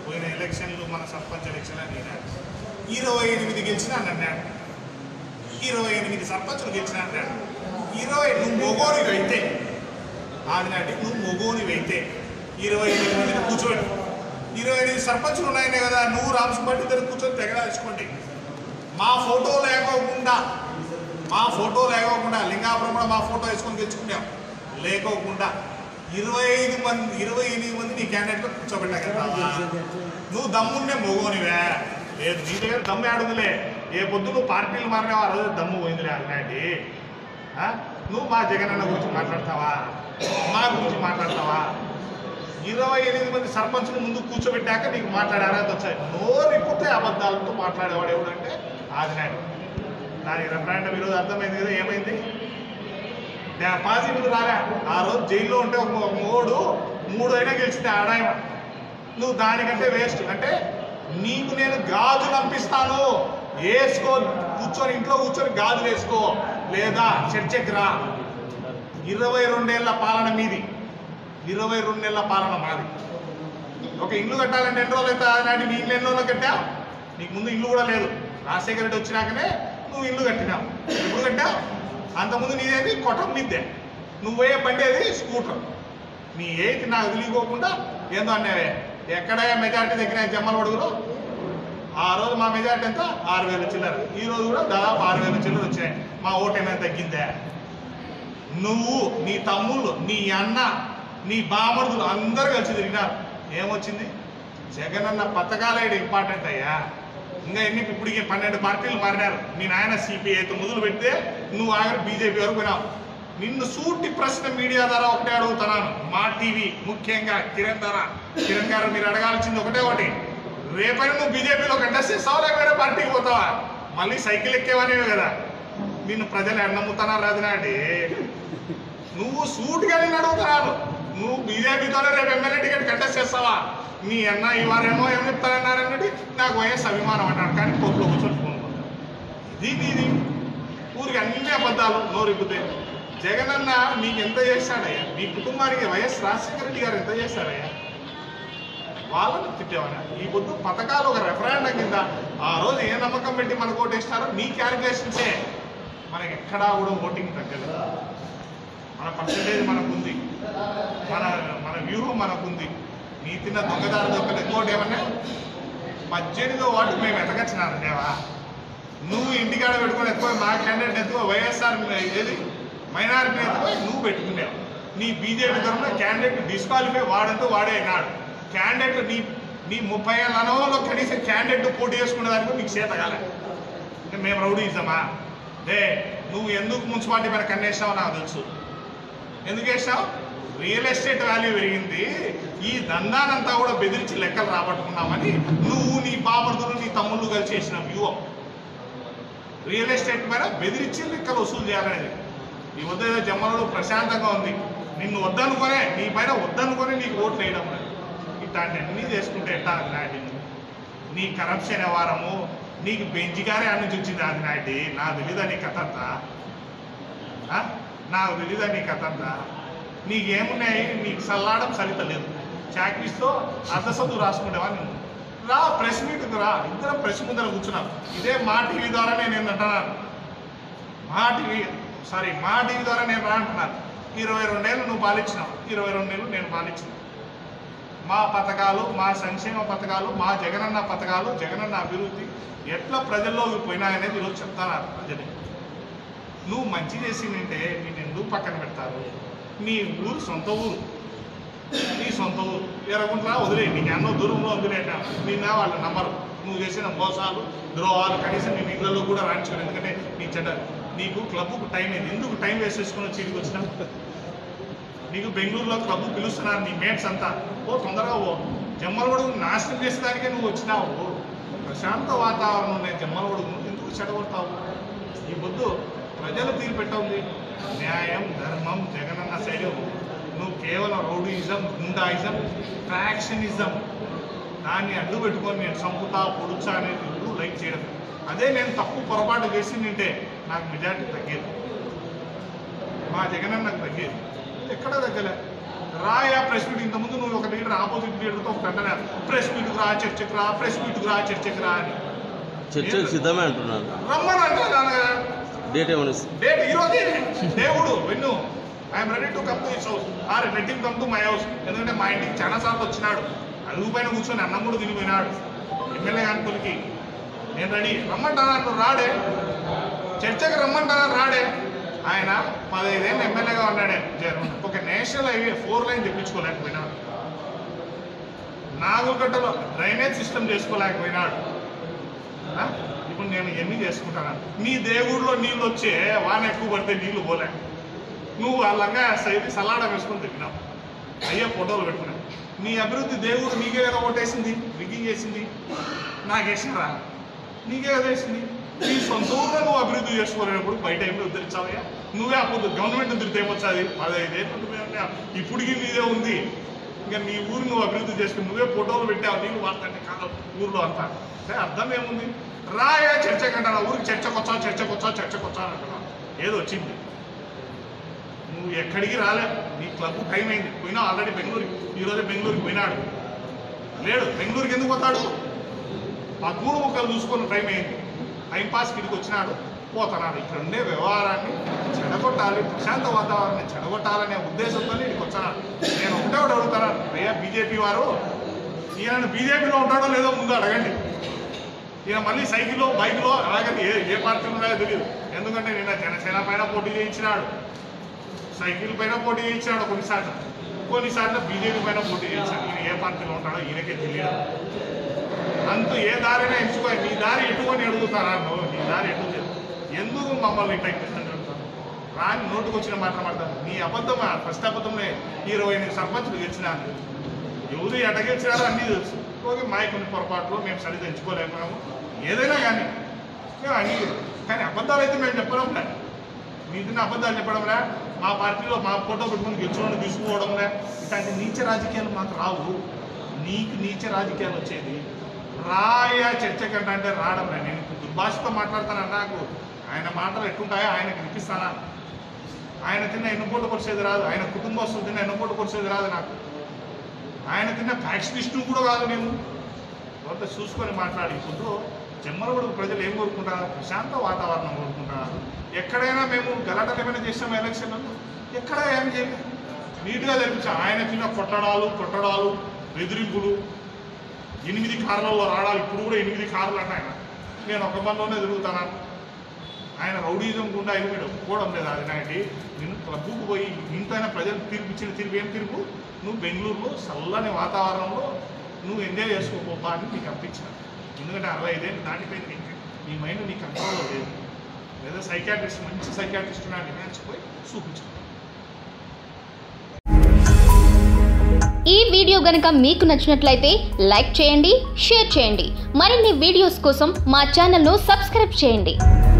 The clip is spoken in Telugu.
పోయిన ఎలక్షన్లు మన సర్పంచ్ ఎలక్షన్ అని అన్నాడు ఇరవై ఎనిమిది గెలిచిన అని అన్నాడు ఇరవై ఎనిమిది సర్పంచులు గెలిచిన అన్నాడు ఇరవై నువ్వు మొగోనివి అయితే ఆదినాటి నువ్వు మొగోనివి అయితే ఇరవై ఎనిమిది మందిని కూర్చోబెట్టు ఇరవై ఎనిమిది సర్పంచులు ఉన్నాయనే కదా నువ్వు రామసుబ్బట్టి ఇద్దరు కూర్చొని తెగదాచుకోండి మా ఫోటో లేకోకుండా మా ఫోటో లేకోకుండా లింగాపురం కూడా మా ఫోటో వేసుకొని తెచ్చుకున్నాం లేకోకుండా ఇరవై ఐదు మంది ఇరవై ఎనిమిది మంది నీ క్యాండిడేట్లు కూర్చోబెట్టగలుగుతావా నువ్వు దమ్మున్నే మొగోనివే లేదు నీ దగ్గర దమ్ము ఆడుందిలే ఏ పొద్దు నువ్వు పార్టీలు మారినావు ఆ రోజు దమ్ము పోయిందిలే అలాంటి నువ్వు మా జగనన్న గురించి మాట్లాడతావా మా గురించి మాట్లాడతావా ఇరవై ఎనిమిది మంది సర్పంచులు ముందు కూర్చోబెట్టాక నీకు మాట్లాడే అర్హత వచ్చాయి నోరిపోతే అబద్ధాలతో మాట్లాడేవాడు ఎవడంటే ఆదినాయుడు దానికి రెఫరెండం ఈరోజు అర్థమైంది కదా ఏమైంది పాజిటివ్ రాలే ఆ రోజు జైల్లో ఉంటే ఒక ఒక మూడు మూడు అయినా గెలిచింది ఆడాయన నువ్వు దానికంటే వేస్ట్ అంటే నీకు నేను గాజులు పంపిస్తాను వేసుకో కూర్చొని ఇంట్లో కూర్చొని గాజులు వేసుకో లేదా చర్చకి రా ఇరవై రెండేళ్ల పాలన మీది ఇరవై రెండేళ్ల పాలన మాది ఒక ఇల్లు కట్టాలంటే ఎన్ని రోజులు అవుతా నాటి నీ ఇల్లు ఎన్ని రోజులు కట్టావు నీకు ముందు ఇల్లు కూడా లేదు రాజశేఖర రెడ్డి వచ్చినాకనే నువ్వు ఇల్లు కట్టినావు ఎప్పుడు కట్టావు అంతకుముందు నీదేది కొట్టం నిద్దే నువ్వు పోయే బండి అది స్కూటర్ నీ ఏది నాకు తెలియకోకుండా ఏందో అన్నావే ఎక్కడ మెజార్టీ దగ్గర జమ్మల అడుగులో ఆ రోజు మా మెజార్టీ ఎంత ఆరు వేల చిల్లర ఈ రోజు కూడా దాదాపు ఆరు వేల చిల్లర వచ్చాయి మా ఓటు ఏమైనా తగ్గిందే నువ్వు నీ తమ్ముళ్ళు నీ అన్న నీ బామర్దులు అందరూ కలిసి తిరిగినారు ఏమొచ్చింది జగనన్న పథకాలే ఇంపార్టెంట్ అయ్యా ఇంకా ఎన్ని ఇప్పటికి పన్నెండు పార్టీలు మారినారు మీ నాయన సిపిఐతో మొదలు పెడితే నువ్వు ఆఖరి బీజేపీ వరకు పోయినావు నిన్ను సూటి ప్రశ్న మీడియా ద్వారా ఒకటే అడుగుతున్నాను మా టీవీ ముఖ్యంగా కిరణ్ ధర కిరణ్ గారు మీరు అడగాల్సింది ఒకటే ఒకటి రేపైనా నువ్వు బీజేపీలో కంటెస్ట్ చేస్తావా లేక వేరే పార్టీకి పోతావా మళ్ళీ సైకిల్ ఎక్కేవనేవి కదా నిన్ను ప్రజలు ఎన్నమ్ముతున్నారు అదినాటి నువ్వు సూటిగా నేను అడుగుతున్నాను నువ్వు బీజేపీతోనే రేపు ఎమ్మెల్యే టికెట్ కంటెస్ట్ చేస్తావా మీ అన్న ఈ వారేమో ఏం చెప్తారన్నారన్నది నాకు వైఎస్ అభిమానం అంటాడు కానీ కోర్టులో కూర్చొని ఫోన్ ఇది ఇది ఊరికి అన్ని అబద్ధాలు నోరిప్పుతే జగనన్న నీకు ఎంత చేశాడయ్యా నీ కుటుంబానికి వైఎస్ రాజశేఖర రెడ్డి గారు ఎంత చేశాడయ్యా వాళ్ళని తిట్టేవాడు ఈ పొద్దు పథకాలు ఒక రెఫరెండం కింద ఆ రోజు ఏ నమ్మకం పెట్టి మనకు ఓటేస్తారో నీ క్యాలిక్యులేషన్సే మనకి ఎక్కడా కూడా ఓటింగ్ తగ్గలేదు మన పర్సంటేజ్ మనకుంది మన మన వ్యూహం మనకుంది నీ తిన్న దొంగదారు దొంగలు ఇంకోటి ఏమన్నా పద్దెనిమిదో వార్డు మేము ఎతకొచ్చినాను దేవా నువ్వు ఇంటికాడ పెట్టుకొని ఎత్తుకో మా క్యాండిడేట్ ఎత్తుకో వైఎస్ఆర్ ఏది మైనారిటీ ఎత్తుకో నువ్వు పెట్టుకున్నావు నీ బీజేపీ తరఫున క్యాండిడేట్ డిస్క్వాలిఫై వాడంటూ వాడే అయినాడు క్యాండిడేట్ నీ నీ ముప్పై ఏళ్ళ అనుభవంలో కనీసం క్యాండిడేట్ పోటీ చేసుకునే దానికి నీకు చేత కాలే అంటే మేము రౌడీ ఇద్దామా డే నువ్వు ఎందుకు మున్సిపాలిటీ పైన కన్నేసావో నాకు తెలుసు ఎందుకు వేసావు రియల్ ఎస్టేట్ వాల్యూ పెరిగింది ఈ దందానంతా కూడా బెదిరించి లెక్కలు రాబట్టుకున్నామని నువ్వు నీ బామర్దులు నీ తమ్ముళ్ళు కలిసి చేసిన వ్యూహం రియల్ ఎస్టేట్ పైన బెదిరించి లెక్కలు వసూలు చేయాలనేది ఈ వద్ద ఏదో జమ్మలలో ప్రశాంతంగా ఉంది నిన్ను వద్దనుకొనే నీ పైన వద్దనుకొని నీకు ఓట్లు వేయడం లేదు ఇట్లాంటి అన్నీ చేసుకుంటే ఎట్లా నాటి నీ కరప్షన్ వ్యవహారము నీకు బెంచిగానే ఆడ నుంచి వచ్చింది అది నాటి నాకు తెలీదా నీ కథ అంతా ఆ? నాకు తెలీదా నీ కథ అంతా నీకేమున్నాయి నీకు సల్లాడం సరిత లేదు చాక్రీస్తో అర్ధసత్తు రాసుకునేవా నువ్వు రా ప్రెస్ మీట్కి రా ఇద్దరం ప్రెస్ ముందర కూర్చున్నాం ఇదే మా టీవీ ద్వారా నేను అంటున్నాను మా టీవీ సారీ మా టీవీ ద్వారా నేను రా అంటున్నాను ఇరవై రెండేళ్ళు నువ్వు పాలించినావు ఇరవై రెండేళ్ళు నేను పాలించిన మా పథకాలు మా సంక్షేమ పథకాలు మా జగనన్న పథకాలు జగనన్న అభివృద్ధి ఎట్లా ప్రజల్లోకి పోయినాయనేది ఈరోజు చెప్తాను ప్రజలే నువ్వు మంచి చేసిందంటే నేను ఎందుకు పక్కన పెడతారు నీ ఊరు సొంత ఊరు నీ సొంత ఊరు ఎరగుంట్లా వదిలే నీకు ఎన్నో దూరంలో వదిలేట నిన్న వాళ్ళు నమ్మరు నువ్వు చేసిన మోసాలు ద్రోహాలు కనీసం నేను ఇళ్లలో కూడా రాణించుకోను ఎందుకంటే నీ చెడ్డ నీకు క్లబ్కు టైం అయింది ఎందుకు టైం వేస్ట్ చేసుకుని వచ్చి ఇక్కడికి వచ్చినా నీకు బెంగళూరులో క్లబ్ పిలుస్తున్నారు నీ మేట్స్ అంతా ఓ తొందరగా ఓ జమ్మలగొడుగు నాశనం చేసేదానికే నువ్వు వచ్చినావు ప్రశాంత వాతావరణం నేను జమ్మలగొడుగు ఎందుకు చెడగొడతావు ఈ పొద్దు ప్రజలు తీరు పెట్టవుంది న్యాయం ధర్మం జగనన్న శైలి నువ్వు కేవలం రౌడీయిజం గుండాయిజం ఫ్యాక్షనిజం దాన్ని అడ్డు పెట్టుకొని నేను చంపుతా పొడుచా అనేది ఇప్పుడు లైక్ చేయడం అదే నేను తప్పు పొరపాటు చేసిందంటే నాకు మెజార్టీ తగ్గేది మా జగనన్నకు తగ్గేది ఎక్కడ తగ్గలే రాయా ప్రెస్ మీట్ ఇంతకుముందు నువ్వు ఒక లీడర్ ఆపోజిట్ లీడర్తో ఒక వెంటనే ప్రెస్ మీట్కి రా చర్చకు రా ప్రెస్ మీట్కి రా చర్చకు రా అని చర్చకు సిద్ధమే అంటున్నారు రమ్మని అంటే నాన్నగారు డేట్ ఏమని డేట్ ఈ రోజే దేవుడు విన్ను I'm ready to come to his house or let him come to my house ఎందుకంటే మా ఇంటికి చాలా సార్లు వచ్చినాడు అడుగు పైన కూర్చొని అన్నం కూడా తినిపోయినాడు ఎమ్మెల్యే గాని కొలికి నేను రెడీ రమ్మంటాను రాడే చర్చకి రమ్మంటాను రాడే ఆయన పదహైదేళ్ళు ఎమ్మెల్యేగా ఉన్నాడే జ- ఒక నేషనల్ హైవే ఫోర్ లైన్ తెప్పించుకోలేకపోయినాడు నాగులకట్టలో డ్రైనేజ్ సిస్టమ్ చేసుకోలేకపోయినాడు ఆ? ఇప్పుడు నేను ఎన్ని చేసుకుంటాను నీ దేవుడిలో నీళ్ళు వచ్చే వాన ఎక్కువ పడితే నీళ్లు పోలే నువ్వు వాళ్ళంగా సైది సలాడ వేసుకొని తిప్పినావు అయ్యే ఫోటోలు పెట్టుకున్నావు నీ అభివృద్ధి దేవుడు నీకే కదా ఓటేసింది రిగ్గింగ్ చేసింది నాకు వేసినరా నీకే కదా వేసింది నీ సొంత ఊళ్ళో నువ్వు అభివృద్ధి చేసుకోలేనప్పుడు బయట ఏమి ఉద్ధరించావయ్యా నువ్వే అప్పుడు గవర్నమెంట్ ఉద్ధరితే ఏమొచ్చాది పదహైదేళ్ళు నువ్వే ఉన్నావు. ఇప్పటికీ నీదే ఉంది ఇంకా నీ ఊరు నువ్వు అభివృద్ధి చేసుకుని నువ్వే ఫోటోలు పెట్టావు నీళ్ళు వాడుతుంటే కాదు ఊర్లో అంతా అంటే అర్థం ఏముంది రాయా చర్చకు అంటారా ఊరికి చర్చకు వచ్చావు చర్చకు వచ్చావు చర్చకు వచ్చావు అంటున్నావు ఏదో వచ్చింది నువ్వు ఎక్కడికి రాలే నీ క్లబ్ టైం అయింది పోయినా ఆల్రెడీ బెంగళూరుకి ఈరోజు బెంగళూరుకి పోయినాడు లేడు బెంగళూరుకి ఎందుకు పోతాడు ఆ గూడు ముక్కలు చూసుకున్న టైం అయింది టైం పాస్ ఇక్కడికి వచ్చినాడు పోతున్నాడు ఇక్కడ ఉండే వ్యవహారాన్ని చెడగొట్టాలి ప్రశాంత వాతావరణాన్ని చెడగొట్టాలనే ఉద్దేశంతో ఇక్కడికి వచ్చాను నేను ఒకటే ఒకటి అడుగుతాను అయ్యా బీజేపీ వారు ఈయన బీజేపీలో ఉంటాడో లేదో ముందు అడగండి ఈయన మళ్ళీ సైకిల్లో బైక్లో అలాగే ఏ ఏ పార్టీలో ఉన్నాయో తెలియదు ఎందుకంటే నిన్న జనసేన పైన పోటీ చేయించినాడు సైకిల్ పైన పోటీ చేయించాడు కొన్నిసార్లు కొన్నిసార్లు బీజేపీ పైన పోటీ చేయించాడు ఈయన ఏ పార్టీలో ఉంటాడో ఈయనకే తెలియదు అంతు ఏ దారైనా ఎంచుకో నీ దారి ఎటుకొని అడుగుతారా నువ్వు నీ దారి ఎటు లేదు. ఎందుకు మమ్మల్ని ఇట్లా ఇప్పిస్తాను అడుగుతాను రాని నోటుకు వచ్చిన మాట మాట్లాడతాను నీ అబద్ధం ఫస్ట్ అబద్ధంలో ఇరవై ఎనిమిది సర్పంచులు గెలిచినాను ఎవరు ఎట గెలిచినారో అన్నీ తెలుసు ఓకే మా కొన్ని పొరపాట్లు మేము సరిగ్గా ఎంచుకోలేకపోయాము ఏదైనా కానీ అన్నీ కానీ అబద్ధాలు అయితే మేము చెప్పడం లే నీతిని అబద్ధాలు చెప్పడంలే మా పార్టీలో మా ఫోటో పెట్టుకుని గెలుచుకోవడం తీసుకోవడంలే ఇట్లాంటి నీచ రాజకీయాలు మాకు రావు నీకు నీచ రాజకీయాలు వచ్చేది రాయ చర్చ కంటే అంటే రావడంలే నేను ఇప్పుడు దుర్భాషతో మాట్లాడతాను నాకు ఆయన మాటలు ఎట్టుంటాయో ఆయనకు వినిపిస్తానా ఆయన తిన్న ఎన్నుపోటు కొరిసేది రాదు ఆయన కుటుంబస్తులు తిన్న ఎన్నుపోటు కొరిసేది రాదు నాకు ఆయన తిన్న ఫ్యాక్షనిస్టు కూడా కాదు నేను కొంత చూసుకొని మాట్లాడి ఇప్పుడు జమ్మలగూడకు ప్రజలు ఏం కోరుకుంటారు ప్రశాంత వాతావరణం కోరుకుంటున్నారు ఎక్కడైనా మేము గలాటలు ఏమైనా చేసాం ఎలక్షన్లలో ఎక్కడ ఏమి చేయలేదు నీట్గా తెలిపించాం ఆయన చిన్న కొట్టడాలు కొట్టడాలు బెదిరింపులు ఎనిమిది కార్లలో రావడాలు ఇప్పుడు కూడా ఎనిమిది కార్లు అంటే ఆయన నేను ఒక బండ్లోనే తిరుగుతాను ఆయన రౌడీజం గుండా ఎలిమిడు ఒప్పుకోవడం లేదు అది నాటి నేను క్లబ్కు పోయి ఇంతైనా ప్రజలు తీర్పు ఇచ్చిన తీర్పు ఏం తీర్పు నువ్వు బెంగళూరులో చల్లని వాతావరణంలో నువ్వు ఎంజాయ్ చేసుకోపోపా అని నీకు అనిపించాను ఎందుకంటే అరవై ఐదేళ్ళు దాటిపోయింది నీకు నీ మైండ్ నీ కంట్రోల్లో లేదు లేదా సైకాట్రిస్ట్ మంచి సైకాట్రిస్ట్ నా డిమాండ్స్ పోయి చూపించాను ఈ వీడియో గనక మీకు నచ్చినట్లయితే లైక్ చేయండి షేర్ చేయండి మరిన్ని వీడియోస్ కోసం మా ఛానల్ను సబ్స్క్రైబ్ చేయండి